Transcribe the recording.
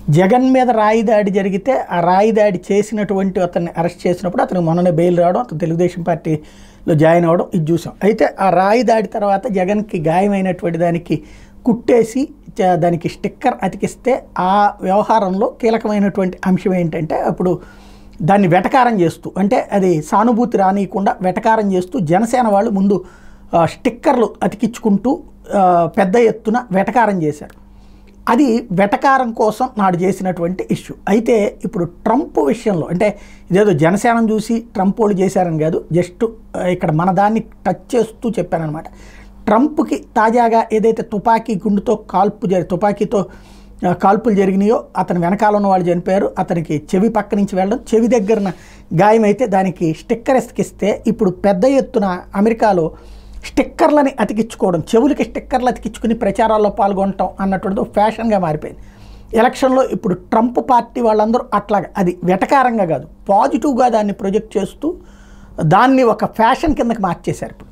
జగన్ మీద రాయి దాడి జరిగితే ఆ రాయి దాడి చేసినటువంటి అతన్ని అరెస్ట్ చేసినప్పుడు అతనికి మొన్ననే బెయిల్ రావడం అతను తెలుగుదేశం పార్టీలో జాయిన్ అవ్వడం ఇది చూసాం అయితే ఆ రాయి దాడి తర్వాత జగన్కి గాయమైనటువంటి దానికి కుట్టేసి చ- దానికి స్టిక్కర్ అతికిస్తే ఆ వ్యవహారంలో కీలకమైనటువంటి అంశం ఏంటంటే అప్పుడు దాన్ని వెటకారం చేస్తూ అంటే అది సానుభూతి రానియకుండా వెటకారం చేస్తూ జనసేన వాళ్ళు ముందు ఆ, స్టిక్కర్లు అతికించుకుంటూ ఆ, పెద్ద ఎత్తున వెటకారం చేశారు అది వెటకారం కోసం నాడు చేసినటువంటి ఇష్యూ అయితే ఇప్పుడు ట్రంప్ విషయంలో అంటే ఇదేదో జనసేనం చూసి ట్రంప్ వాళ్ళు చేశారని కాదు జస్ట్ ఆ, ఇక్కడ మన దాన్ని టచ్ చేస్తూ చెప్పానమాట ట్రంప్కి తాజాగా ఏదైతే తుపాకీ గుండుతో కాల్పు జరి తుపాకీతో ఆ, కాల్పులు జరిగినాయో అతని వెనకాల ఉన్న వాళ్ళు చనిపోయారు అతనికి చెవి పక్క నుంచి వెళ్ళడం చెవి దగ్గరన గాయమైతే దానికి స్టిక్కర్ ఎతికిస్తే ఇప్పుడు పెద్ద ఎత్తున అమెరికాలో స్టిక్కర్లని అతికించుకోవడం చెవులకి స్టిక్కర్లు అతికించుకుని ప్రచారాల్లో పాల్గొనటం అన్నటువంటిది ఒక ఫ్యాషన్గా మారిపోయింది ఎలక్షన్లో ఇప్పుడు ట్రంప్ పార్టీ వాళ్ళందరూ అట్లాగా అది వెటకారంగా కాదు పాజిటివ్గా దాన్ని ప్రొజెక్ట్ చేస్తూ దాన్ని ఒక ఫ్యాషన్ కిందకి మార్చేశారు ఇప్పుడు